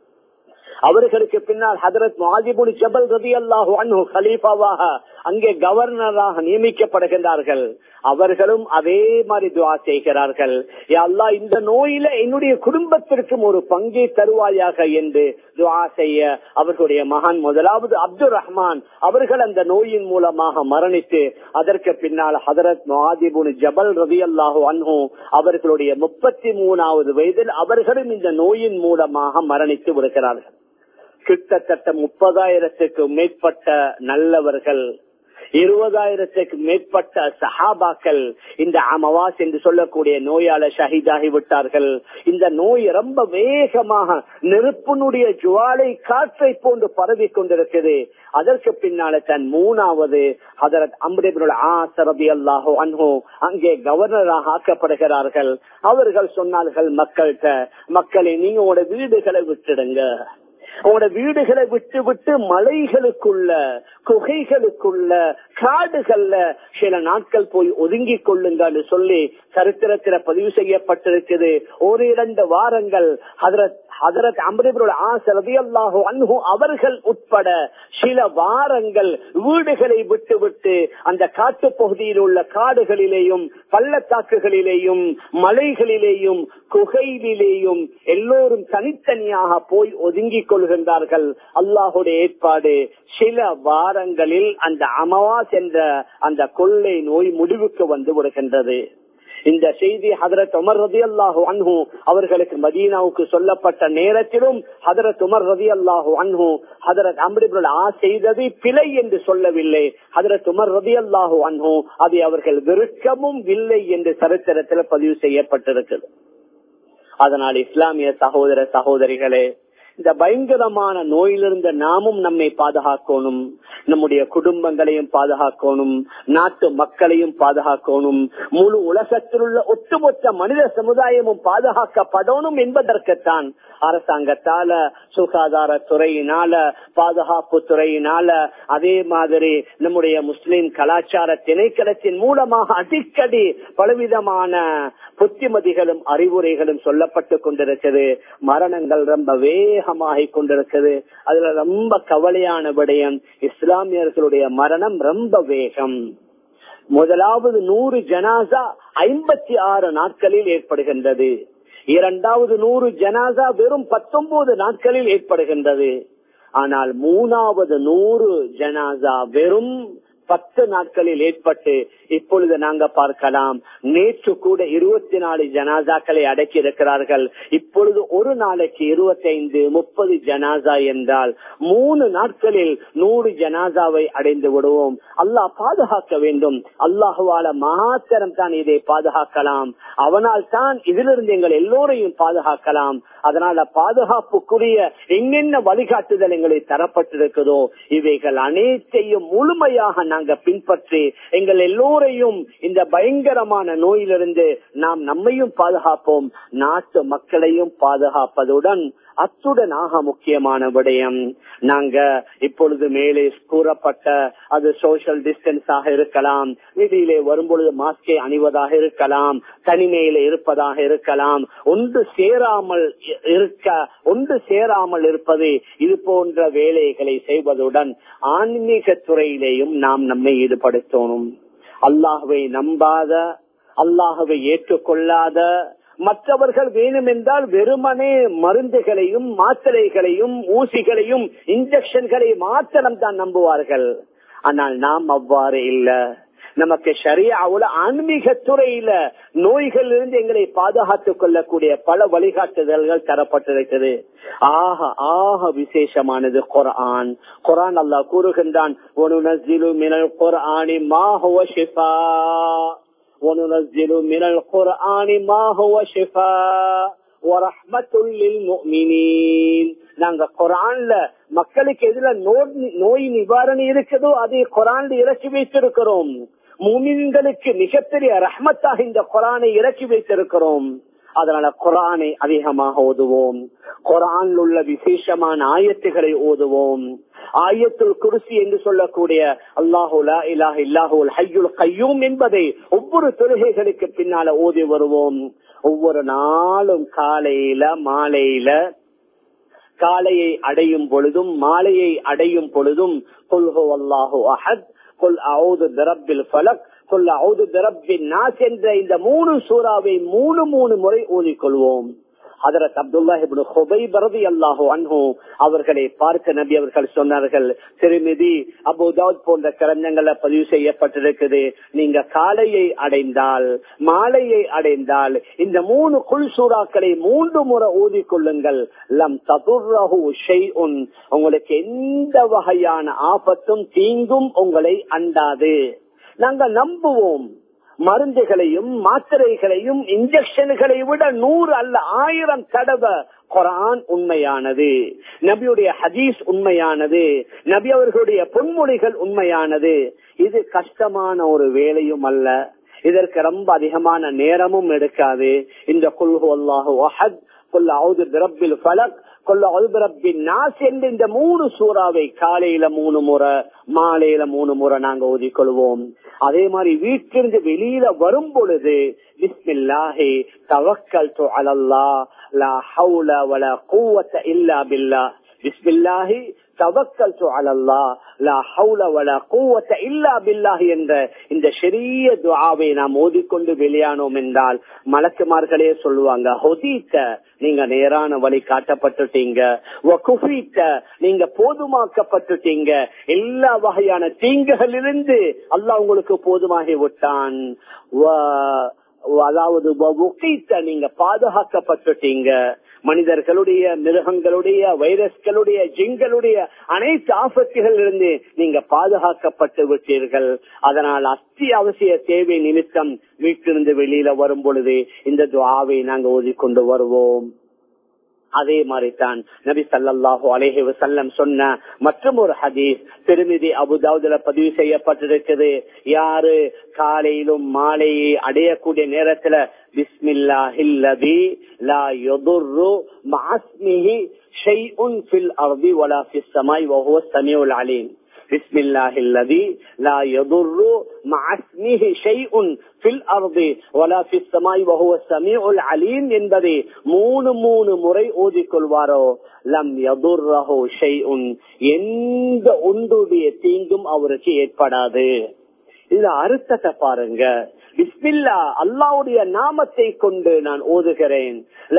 அவர்களுக்கு பின்னால் ஹதரத் மாதிபுல் ஜபல் ரதி அல்லாஹு அன்ஹு ஹலீஃபாவாக அங்கே கவர்னராக நியமிக்கப்படுகின்றார்கள் அவர்களும் அதே மாதிரி துவா செய்கிறார்கள் அல்லா இந்த நோயில என்னுடைய குடும்பத்திற்கும் ஒரு பங்கை தருவாயாக என்று துவா செய்ய அவர்களுடைய மகான் முதலாவது அப்துல் ரஹ்மான் அவர்கள் அந்த நோயின் மூலமாக மரணித்து அதற்கு பின்னால் ஹதரத் மாதிபுல் ஜபல் ரதி அல்லாஹு அன்ஹு அவர்களுடைய முப்பத்தி மூணாவது வயதில் அவர்களும் இந்த நோயின் மூலமாக மரணித்து விடுகிறார்கள் கிட்டத்தட்ட முப்பதாயிரத்துக்கு மேற்பட்ட நல்லவர்கள் இருபதாயிரத்துக்கு மேற்பட்ட சஹாபாக்கள் இந்த அமவாஸ் என்று சொல்லக்கூடிய நோயால ஷஹீதாகி விட்டார்கள் இந்த நோய் ரொம்ப வேகமாக நெருப்பினுடைய ஜுவாலை காற்றை போன்று பரவி கொண்டிருக்குது அதற்கு பின்னால தன் மூணாவது ஹதரத் அம்ரிபுல் ஆசரபி அல்லாஹோ அன்ஹோ அங்கே கவர்னராக ஆக்கப்படுகிறார்கள் அவர்கள் சொன்னார்கள் மக்கள்கிட்ட மக்களை நீங்க உங்களோட வீடுகளை விட்டுடுங்க உங்களோட வீடுகளை விட்டு விட்டு மலைகளுக்குள்ள குகைகளுக்குள்ள காடுகள்ல சில நாட்கள் போய் ஒதுங்கி கொள்ளுங்கள் சொல்லி சரித்திரத்தில பதிவு செய்யப்பட்டிருக்குது ஒரு இரண்டு வாரங்கள் ஹதரத் ஹதரத் அம்பரிபுரோட ஆசரதி அல்லாஹோ அன்ஹு அவர்கள் உட்பட சில வாரங்கள் வீடுகளை விட்டு விட்டு அந்த காட்டு பகுதியில் உள்ள காடுகளிலேயும் பள்ளத்தாக்குகளிலேயும் மலைகளிலேயும் குகையிலேயும் எல்லோரும் தனித்தனியாக போய் ஒதுங்கிக் கொள்கின்றார்கள் அல்லாஹுடைய ஏற்பாடு சில வாரங்களில் அந்த அமவாஸ் என்ற அந்த கொள்ளை நோய் முடிவுக்கு வந்து விடுகின்றது இந்த செய்தி ஹதரத் உமர் ரதி அல்லாஹு அன்ஹு அவர்களுக்கு மதீனாவுக்கு சொல்லப்பட்ட நேரத்திலும் ஹதரத் உமர் ரதி அல்லாஹு அன்ஹு ஹதரத் அம்ரிபுல் ஆ செய்தது பிழை என்று சொல்லவில்லை ஹதரத் உமர் ரதி அல்லாஹு அன்ஹு அதை அவர்கள் வெறுக்கவும் இல்லை என்று சரித்திரத்தில் பதிவு செய்யப்பட்டிருக்கிறது அதனால் இஸ்லாமிய சகோதர சகோதரிகளே இந்த பயங்கரமான நோயிலிருந்து நாமும் நம்மை பாதுகாக்கணும் நம்முடைய குடும்பங்களையும் பாதுகாக்கணும் நாட்டு மக்களையும் பாதுகாக்கணும் முழு உலகத்தில் உள்ள ஒட்டுமொத்த மனித சமுதாயமும் பாதுகாக்கப்படணும் என்பதற்குத்தான் அரசாங்கத்தால சுகாதார துறையினால பாதுகாப்பு துறையினால அதே மாதிரி நம்முடைய முஸ்லிம் கலாச்சார திணைக்களத்தின் மூலமாக அடிக்கடி பலவிதமான புத்திமதிகளும் அறிவுரைகளும் சொல்லப்பட்டு கொண்டிருக்கிறது மரணங்கள் ரொம்ப வேகமாகிக் கொண்டிருக்கிறது அதுல ரொம்ப கவலையான விடயம் இஸ்லாமியர்களுடைய மரணம் ரொம்ப வேகம் முதலாவது நூறு ஜனாசா ஐம்பத்தி ஆறு நாட்களில் ஏற்படுகின்றது இரண்டாவது நூறு ஜனாசா வெறும் பத்தொன்பது நாட்களில் ஏற்படுகின்றது ஆனால் மூணாவது நூறு ஜனாசா வெறும் பத்து நாட்களில் ஏற்பட்டு இப்பொழுது நாங்க பார்க்கலாம் நேற்று கூட இருபத்தி நாலு ஜனாசாக்களை அடக்கி இருக்கிறார்கள் இப்பொழுது ஒரு நாளைக்கு இருபத்தைந்து முப்பது ஜனாசா என்றால் மூணு நாட்களில் நூறு ஜனாசாவை அடைந்து விடுவோம் அல்லாஹ் பாதுகாக்க வேண்டும் அல்லாஹுவால மாத்திரம் தான் இதை பாதுகாக்கலாம் அவனால் தான் இதிலிருந்து எங்கள் எல்லோரையும் பாதுகாக்கலாம் அதனால பாதுகாப்புக்குரிய என்னென்ன வழிகாட்டுதல் எங்களுக்கு தரப்பட்டிருக்குதோ இவைகள் அனைத்தையும் முழுமையாக நாங்க பின்பற்றி எங்கள் எல்லோரையும் இந்த பயங்கரமான நோயிலிருந்து நாம் நம்மையும் பாதுகாப்போம் நாட்டு மக்களையும் பாதுகாப்பதுடன் அத்துடன் ஆக முக்கியமான விடயம் நாங்க இப்பொழுது மேலே கூறப்பட்ட அது சோசியல் டிஸ்டன்ஸ் ஆக இருக்கலாம் வீதியிலே வரும்பொழுது மாஸ்கை அணிவதாக இருக்கலாம் தனிமையில இருப்பதாக இருக்கலாம் ஒன்று சேராமல் இருக்க ஒன்று சேராமல் இருப்பது இது போன்ற வேலைகளை செய்வதுடன் ஆன்மீக துறையிலேயும் நாம் நம்மை ஈடுபடுத்தணும் அல்லாஹுவை நம்பாத அல்லாஹுவை ஏற்றுக்கொள்ளாத மற்றவர்கள் வேணும் என்றால் வெறுமனே மருந்துகளையும் மாத்திரைகளையும் ஊசிகளையும் இன்ஜெக்ஷன்களை மாத்திரம் தான் நம்புவார்கள் ஆனால் நாம் அவ்வாறு இல்ல நமக்கு சரியாவுல ஆன்மீக துறையில நோய்கள் இருந்து எங்களை பாதுகாத்துக் கொள்ளக்கூடிய பல வழிகாட்டுதல்கள் தரப்பட்டிருக்கிறது ஆக ஆக விசேஷமானது குரான் குரான் அல்லாஹ் கூறுகின்றான் وننزل من القرآن ما هو شفاء ورحمة للمؤمنين நாங்க குரான்ல மக்களுக்கு எதுல நோய் நிவாரணி இருக்குதோ அதை குரான்ல இறக்கி வைத்திருக்கிறோம் மூமின்களுக்கு மிகப்பெரிய ரஹ்மத்தாக இந்த குரானை இறக்கி வைத்திருக்கிறோம் அதனால குரானை அதிகமாக ஓதுவோம் குரான் உள்ள விசேஷமான ஆயத்துகளை ஓதுவோம் ஆயத்துல் குருசி என்று சொல்லக்கூடிய அல்லாஹுலா இலாஹ் இல்லாஹுல் ஹையுல் கையூம் என்பதை ஒவ்வொரு தொழுகைகளுக்கு பின்னால ஓதி வருவோம் ஒவ்வொரு நாளும் காலையில மாலையில காலையை அடையும் பொழுதும் மாலையை அடையும் பொழுதும் கொல்ஹோ அல்லாஹு அஹத் கொல் அவுது பிரபில் ஃபலக் கொல் அவுது பிரபின் நாஸ் என்ற இந்த மூணு சூறாவை மூணு மூணு முறை ஓதிக்கொள்வோம் அதரத் அப்துல்லாஹிபின் ஹுபை பரதி அல்லாஹோ அன்ஹோ அவர்களை பார்க்க நபி அவர்கள் சொன்னார்கள் திருமிதி அபுதாத் போன்ற கிரந்தங்கள்ல பதிவு செய்யப்பட்டிருக்குது நீங்க காலையை அடைந்தால் மாலையை அடைந்தால் இந்த மூணு குள் சூறாக்களை மூன்று முறை ஊதிக்கொள்ளுங்கள் லம் ததுர்ரஹு ஷைஉன் உங்களுக்கு எந்த வகையான ஆபத்தும் தீங்கும் உங்களை அண்டாது நாங்க நம்புவோம் மருந்துகளையும் மாத்திரைகளையும் இன்ஜெக்ஷன்களை விட நூறு அல்ல ஆயிரம் தடவை குரான் உண்மையானது நபியுடைய ஹதீஸ் உண்மையானது நபி அவர்களுடைய பொன்மொழிகள் உண்மையானது இது கஷ்டமான ஒரு வேலையும் அல்ல இதற்கு ரொம்ப அதிகமான நேரமும் எடுக்காது இந்த குல்ஹு அல்லாஹு அஹத் கொல்ல அவுது பிரபில் ஃபலக் கொல்ல அவுபிரபின் நாஸ் என்று இந்த மூணு சூறாவை காலையில மூணு முறை மாலையில மூணு முறை நாங்க ஓதிக்கொள்வோம் அதே மாதிரி வீட்டிலிருந்து வெளியில வரும் பொழுது பிஸ்மில்லாஹி தவக்கல் அலல்லா லா ஹவுல வல கூவத்த இல்லா பில்லா பிஸ்மில்லாஹி தவக்கல் அலல்லா லா ஹவுல வல கூவத்த இல்லா பில்லாஹி என்ற இந்த சிறிய துஆவை நாம் ஓதிக்கொண்டு வெளியானோம் என்றால் மலக்குமார்களே சொல்லுவாங்க ஹொதீத்த நீங்க நேரான வழி காட்டப்பட்டுட்டீங்க நீங்க போதுமாக்கப்பட்டுட்டீங்க எல்லா வகையான தீங்குகளிலிருந்து அல்லாஹ் உங்களுக்கு போதுமாகி விட்டான் அதாவது நீங்க பாதுகாக்கப்பட்டுட்டீங்க மனிதர்களுடைய மிருகங்களுடைய வைரஸ்களுடைய ஜிங்களுடைய அனைத்து ஆபத்துகள் இருந்து நீங்க பாதுகாக்கப்பட்டு விட்டீர்கள் அதனால் அத்தியாவசிய தேவை நிமித்தம் வீட்டிலிருந்து வெளியில வரும் பொழுது இந்த துவாவை நாங்க ஓதிக்கொண்டு வருவோம் அதே மாதிரி தான் நபி சல்லாஹூ அலேஹி வசல்லம் சொன்ன மற்றும் ஒரு ஹதீஸ் திருமிதி அபுதாவுதுல பதிவு செய்யப்பட்டிருக்குது யாரு காலையிலும் மாலையை அடையக்கூடிய நேரத்துல பிஸ்மில்லாஹில்லதி லா யதுர்ரு மஅஸ்மிஹி ஷைஉன் ஃபில் அர்தி வலா ஃபிஸ் ஸமாய் வஹுவ ஸமீஉல் அலீம் بسم الله الذي لا يضر مع اسمه شيء في الارض ولا في السماء وهو السميع العليم என்பதை மூணு மூணு முறை ஓதிக்கொள்வாரோ லம் யதுர்ரஹு ஷைஉன் எந்த ஒன்றுடைய தீங்கும் அவருக்கு ஏற்படாது இதுல அர்த்தத்தை பாருங்க பிஸ்மில்லா அல்லாவுடைய நாமத்தை கொண்டு நான் ஓதுகிறேன்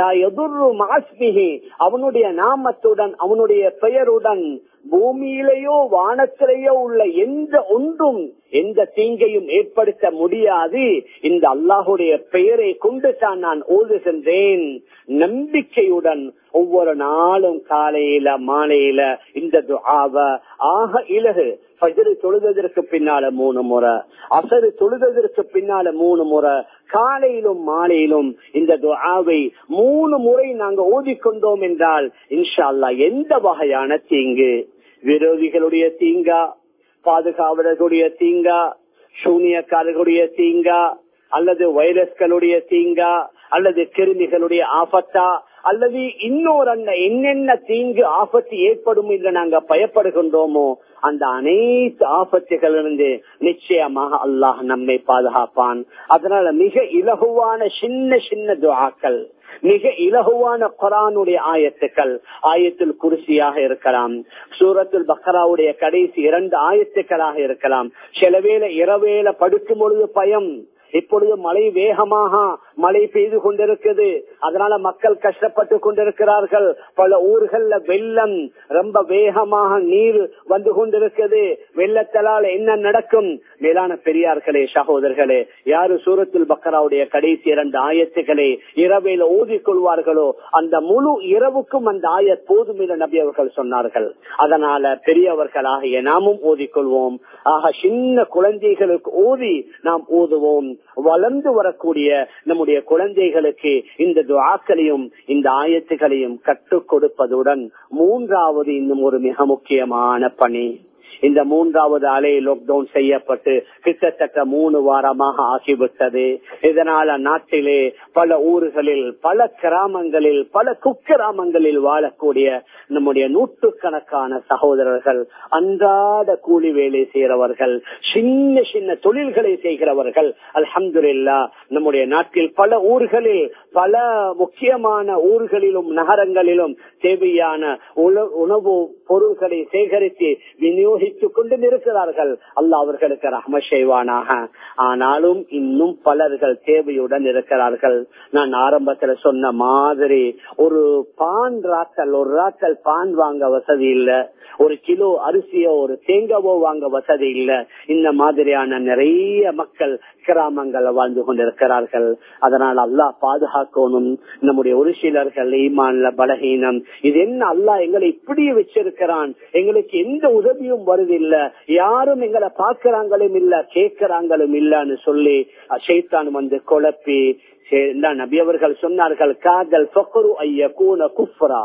அவனுடைய நாமத்துடன் அவனுடைய பெயருடன் பூமியிலேயோ வானத்திலேயோ உள்ள எந்த ஒன்றும் எந்த தீங்கையும் ஏற்படுத்த முடியாது இந்த அல்லாஹுடைய பெயரை கொண்டு தான் நான் ஓதுகின்றேன் நம்பிக்கையுடன் ஒவ்வொரு நாளும் காலையில மாலையில இந்த துஆவ ஆக இலகு ஃபஜ்ரு தொழுதற்கு பின்னால மூணு முறை அசரு தொழுதற்கு பின்னால மூணு முறை காலையிலும் மாலையிலும் இந்த துஆவை மூணு முறை நாங்க ஓதிக்கொண்டோம் என்றால் இன்ஷா அல்லா எந்த வகையான தீங்கு விரோதிகளுடைய தீங்கா பாதுகாவலர்களுடைய தீங்கா சூனியக்காரர்களுடைய தீங்கா அல்லது வைரஸ்களுடைய தீங்கா அல்லது கிருமிகளுடைய ஆபத்தா அல்லது இன்னொரு அந்த என்னென்ன தீங்கு ஆபத்து ஏற்படும் என்று நாங்க பயப்படுகின்றோமோ அந்த அனைத்து ஆபத்துகளிலிருந்து நிச்சயமாக அல்லாஹ் நம்மை பாதுகாப்பான் அதனால மிக இலகுவான சின்ன சின்ன துவாக்கள் மிக இலகுவான குரானுடைய ஆயத்துக்கள் ஆயத்தில் குருசியாக இருக்கலாம் சூரத்துல் பக்ராவுடைய கடைசி இரண்டு ஆயத்துக்களாக இருக்கலாம் சிலவேளை இரவேல படுக்கும் பொழுது பயம் இப்பொழுது மழை வேகமாக மழை பெய்து கொண்டிருக்குது அதனால மக்கள் கஷ்டப்பட்டு கொண்டிருக்கிறார்கள் பல ஊர்கள்ல வெள்ளம் ரொம்ப வேகமாக நீர் வந்து கொண்டிருக்குது வெள்ளத்தலால் என்ன நடக்கும் மேலான பெரியார்களே சகோதரர்களே யாரு சூரத்துல் பக்கராவுடைய கடைசி இரண்டு ஆயத்துக்களை இரவையில ஓதிக்கொள்வார்களோ அந்த முழு இரவுக்கும் அந்த ஆய போதும் என நபி அவர்கள் சொன்னார்கள் அதனால பெரியவர்களாகிய நாமும் ஓதிக்கொள்வோம் ஆக சின்ன குழந்தைகளுக்கு ஓதி நாம் ஓதுவோம் வளர்ந்து வரக்கூடிய நம்முடைய குழந்தைகளுக்கு இந்த துவாக்களையும் இந்த ஆயத்துகளையும் கற்றுக் கொடுப்பதுடன் மூன்றாவது இன்னும் ஒரு மிக முக்கியமான பணி இந்த மூன்றாவது அலை லாக்டவுன் செய்யப்பட்டு கிட்டத்தட்ட மூணு வாரமாக ஆகிவிட்டது இதனால நாட்டிலே பல ஊர்களில் பல கிராமங்களில் பல குக்கிராமங்களில் வாழக்கூடிய நம்முடைய நூற்றுக்கணக்கான சகோதரர்கள் அன்றாட கூலி வேலை செய்கிறவர்கள் சின்ன சின்ன தொழில்களை செய்கிறவர்கள் அல்ஹம்துலில்லா நம்முடைய நாட்டில் பல ஊர்களில் பல முக்கியமான ஊர்களிலும் நகரங்களிலும் தேவையான உண- உணவு பொருட்களை சேகரித்து விநியோகித்துக் கொண்டு இருக்கிறார்கள் அல்லாஹ் அவர்களுக்கு ரஹ்ம செய்வானாக ஆனாலும் இன்னும் பலர்கள் தேவையுடன் இருக்கிறார்கள் நான் ஆரம்பத்துல சொன்ன மாதிரி ஒரு பான் ராத்தல் ஒரு ராத்தல் பான் வாங்க வசதி இல்ல ஒரு கிலோ அரிசியோ ஒரு தேங்காவோ வாங்க வசதி இல்ல இந்த மாதிரியான நிறைய மக்கள் கிராமங்கள்ல வாழ்ந்து கொண்டிருக்கிறார்கள் அதனால் அல்லாஹ் பாதுகாக்கணும் நம்முடைய ஒரு சிலர்கள் ஈமான்ல பலகீனம் இது என்ன அல்லாஹ் எங்களை இப்படி வச்சிருக்கிறான் எங்களுக்கு எந்த உதவியும் வருதில்ல யாரும் எங்களை பார்க்கிறாங்களும் இல்ல கேட்கிறாங்களும் இல்லன்னு சொல்லி ஷைத்தான் வந்து குழப்பி சே- தான் நபி அவர்கள் சொன்னார்கள் காதல் ஃபக்ரு ஐய கூன குஃப்ரா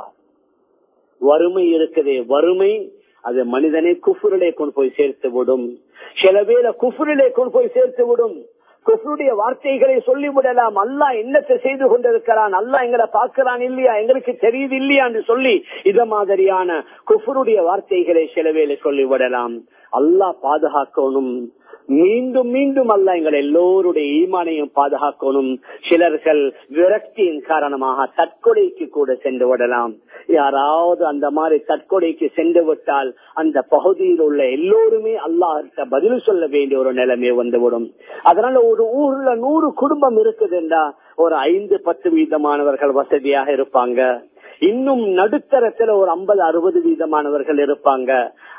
வறுமை இருக்குது வறுமை அது மனிதனை குஃபுரிலே கொண்டு போய் சேர்த்து விடும் சில பேரை குஃபுரிலே கொண்டு போய் சேர்த்து விடும் குஃபருடைய வார்த்தைகளை சொல்லிவிடலாம் அல்லாஹ் என்னத்தை செய்து கொண்டிருக்கிறான் அல்லாஹ் எங்களை பார்க்கிறான் இல்லையா எங்களுக்கு தெரியுது இல்லையான்னு சொல்லி இத மாதிரியான குஃபருடைய வார்த்தைகளை சில வேளை சொல்லிவிடலாம் அல்லாஹ் பாதுகாக்கணும் மீண்டும் மீண்டும் அல்ல எங்கள் எல்லோருடைய ஈமானையும் பாதுகாக்கணும் சிலர்கள் விரக்தியின் காரணமாக தற்கொலைக்கு கூட சென்று விடலாம் யாராவது அந்த மாதிரி தற்கொலைக்கு சென்று விட்டால் அந்த பகுதியில் உள்ள எல்லோருமே அல்லாஹ்கிட்ட பதில் சொல்ல வேண்டிய ஒரு நிலைமை வந்துவிடும் அதனால ஒரு ஊர்ல நூறு குடும்பம் இருக்குதுண்டா ஒரு ஐந்து பத்து வீதமானவர்கள் வசதியாக இருப்பாங்க இன்னும் நடுத்தரத்துல ஒரு ஐம்பது அறுபது வீதமானவர்கள் இருப்பாங்க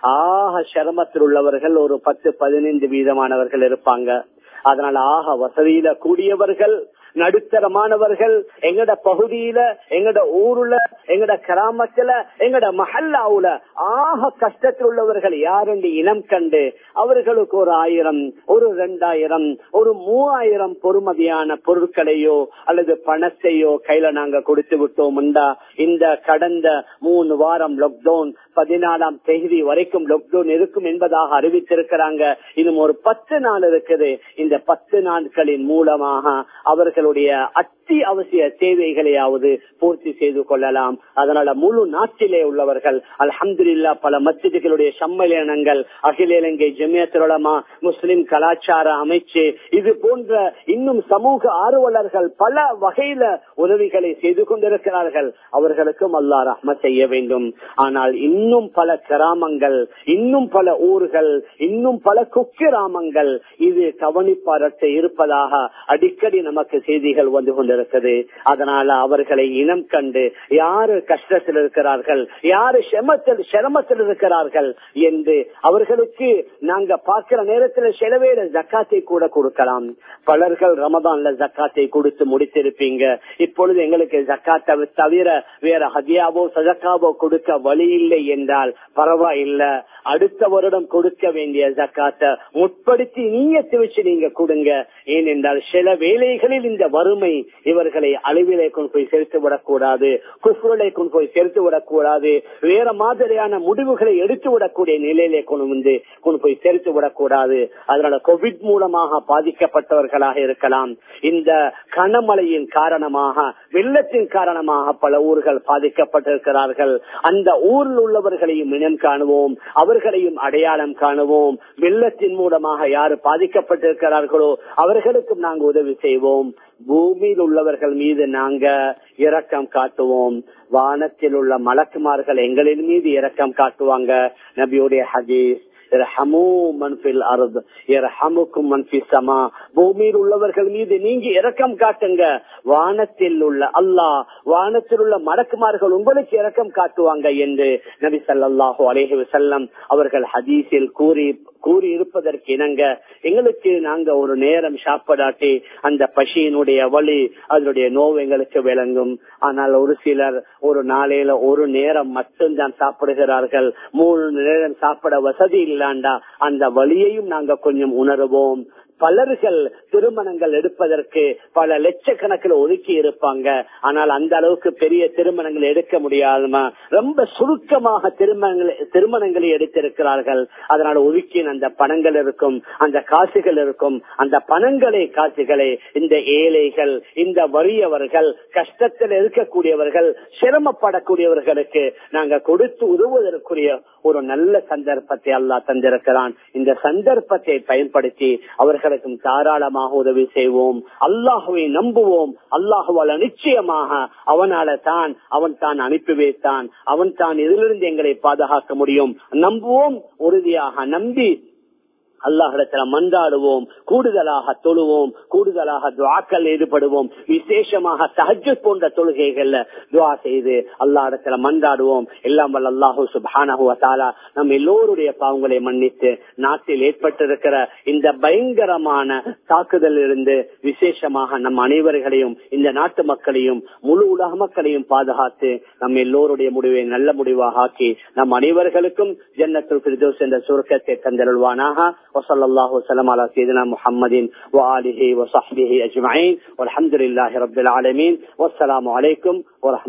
ஆக சிரமத்தில் உள்ளவர்கள் ஒரு பத்து பதினைந்து வீதமானவர்கள் இருப்பாங்க அதனால ஆக வசதியில கூடியவர்கள் நடுத்தரமானவர்கள் எங்கட பகுதியில எங்கட ஊருல எங்கட கிராமத்துல எங்கட மஹல்லாவுல ஆக கஷ்டத்தில் உள்ளவர்கள் யாருன்னு இனம் கண்டு அவர்களுக்கு ஒரு ஆயிரம் ஒரு ரெண்டாயிரம் ஒரு மூவாயிரம் பொறுமதியான பொருட்களையோ அல்லது பணத்தையோ கையில நாங்க கொடுத்து விட்டோம்டா இந்த கடந்த மூணு வாரம் லாக்டவுன் பதினாலாம் தேதி வரைக்கும் லாக்டவுன் இருக்கும் என்பதாக அறிவித்திருக்கிறாங்க இன்னும் ஒரு பத்து நாள் இருக்குது இந்த பத்து நாட்களின் மூலமாக அவர்களுடைய அத்தியாவசிய தேவைகளையாவது பூர்த்தி செய்து கொள்ளலாம் அதனால முழு நாட்டிலே உள்ளவர்கள் அல்ஹம்துலில்லா பல மத்தியர்களுடைய சம்மேளனங்கள் அகில இலங்கை ஜமியத்துலமா முஸ்லிம் கலாச்சார அமைச்சு இது போன்ற இன்னும் சமூக ஆர்வலர்கள் பல வகையில உதவிகளை செய்து கொண்டிருக்கிறார்கள் அவர்களுக்கும் அல்லாஹ் ரஹ்ம செய்ய வேண்டும் ஆனால் இன்னும் பல கிராமங்கள் இன்னும் பல ஊர்கள் இன்னும் பல குக்கிராமங்கள் இது கவனிப்பாரற்ற இருப்பதாக அடிக்கடி நமக்கு செய்திகள் வந்து கொண்டிருக்கிறது அதனால அவர்களை இனம் கண்டு யாரு கஷ்டத்தில் இருக்கிறார்கள் யாரு சிரமத்தில் சிரமத்தில் இருக்கிறார்கள் என்று அவர்களுக்கு நாங்க பார்க்கிற நேரத்தில் செலவேல ஜக்காத்தை கூட கொடுக்கலாம் பலர்கள் ரமதான்ல ஜக்காத்தை கொடுத்து முடித்திருப்பீங்க இப்பொழுது எங்களுக்கு ஜக்காத்தை தவிர வேற ஹதியாவோ சஜக்காவோ கொடுக்க வழி இல்லை என்றால் பரவாயில்லை அடுத்த வருடம் கொடுக்க வேண்டிய ஜக்காத்தை முற்படுத்தி நீயத்து வச்சு நீங்க கொடுங்க ஏனென்றால் சில வேலைகளில் இந்த வறுமை இவர்களை அழிவிலே கொண்டு போய் சேர்த்து விடக்கூடாது குஃபுரலை கொண்டு போய் சேர்த்து விடக்கூடாது வேற மாதிரியான முடிவுகளை எடுத்து விடக்கூடிய நிலையிலே கொண்டு வந்து கொண்டு போய் சேர்த்து விடக்கூடாது அதனால கோவிட் மூலமாக பாதிக்கப்பட்டவர்களாக இருக்கலாம் இந்த கனமழையின் காரணமாக வெள்ளத்தின் காரணமாக பல ஊர்கள் பாதிக்கப்பட்டிருக்கிறார்கள் அந்த ஊரில் உள்ளவர்களையும் இனம் காணுவோம் அவர்களையும் அடையாளம் காணுவோம் வெள்ளத்தின் மூலமாக யாரு பாதிக்கப்பட்டிருக்கிறார்களோ அவர்களுக்கும் நாங்கள் உதவி செய்வோம் பூமியில் உள்ளவர்கள் மீது நாங்க இரக்கம் காட்டுவோம் வானத்தில் உள்ள மலக்குமார்கள் எங்களின் மீது இரக்கம் காட்டுவாங்க நபியுடைய ஹதீஸ் பூமியில் உள்ளவர்கள் மீது நீங்க இரக்கம் காட்டுங்க வானத்தில் உள்ள அல்லாஹ் வானத்தில் உள்ள மடக்குமார்கள் உங்களுக்கு இரக்கம் காட்டுவாங்க என்று நபி சல்லாஹூ அலேஹி வசல்லம் அவர்கள் ஹதீஸில் கூறி கூறி இருப்பதற்கு இணங்க எங்களுக்கு நாங்க ஒரு நேரம் சாப்பிடாட்டி அந்த பசியினுடைய வழி அதனுடைய நோவு எங்களுக்கு விளங்கும் ஆனால் ஒரு சிலர் ஒரு நாளையில ஒரு நேரம் மட்டும்தான் சாப்பிடுகிறார்கள் மூணு நேரம் சாப்பிட வசதி இல்லாண்டா அந்த வழியையும் நாங்க கொஞ்சம் உணர்வோம் பலர்கள் திருமணங்கள் எடுப்பதற்கு பல லட்சக்கணக்கில் ஒதுக்கி இருப்பாங்க ஆனால் அந்த அளவுக்கு பெரிய திருமணங்கள் எடுக்க முடியாதுமா ரொம்ப சுருக்கமாக திருமணங்களை திருமணங்களை எடுத்திருக்கிறார்கள் அதனால் ஒதுக்கின அந்த பணங்கள் இருக்கும் அந்த காசுகள் இருக்கும் அந்த பணங்களை காசுகளை இந்த ஏழைகள் இந்த வறியவர்கள் கஷ்டத்தில் இருக்கக்கூடியவர்கள் சிரமப்படக்கூடியவர்களுக்கு நாங்க கொடுத்து உதவுவதற்குரிய ஒரு நல்ல சந்தர்ப்பத்தை அல்லாஹ் தந்திருக்கிறான் இந்த சந்தர்ப்பத்தை பயன்படுத்தி அவர்களுக்கும் தாராளமாக உதவி செய்வோம் அல்லாஹுவை நம்புவோம் அல்லாஹுவால நிச்சயமாக அவனால தான் அவன் தான் அனுப்பி வைத்தான் அவன் தான் இதிலிருந்து எங்களை பாதுகாக்க முடியும் நம்புவோம் உறுதியாக நம்பி அல்லாஹிடத்துல மன்றாடுவோம் கூடுதலாக தொழுவோம் கூடுதலாக துவாக்கள் ஈடுபடுவோம் விசேஷமாக தஹஜ் போன்ற தொழுகைகள்ல துவா செய்து அல்லாஹிடத்துல மன்றாடுவோம் எல்லாம் வல்ல அல்லாஹூ சுபானஹுவத்தாலா நம் எல்லோருடைய பாவங்களை மன்னித்து நாட்டில் ஏற்பட்டிருக்கிற இந்த பயங்கரமான தாக்குதல் இருந்து விசேஷமாக நம் அனைவர்களையும் இந்த நாட்டு மக்களையும் முழு உலக மக்களையும் பாதுகாத்து நம் எல்லோருடைய முடிவை நல்ல முடிவாக ஆக்கி நம் அனைவர்களுக்கும் ஜன்னத்துல் பிரதோஸ் என்ற சுருக்கத்தை தந்தருள்வானாக وصلى الله وسلم على سيدنا محمد وآله وصحبه أجمعين والحمد لله رب العالمين والسلام عليكم ورحمة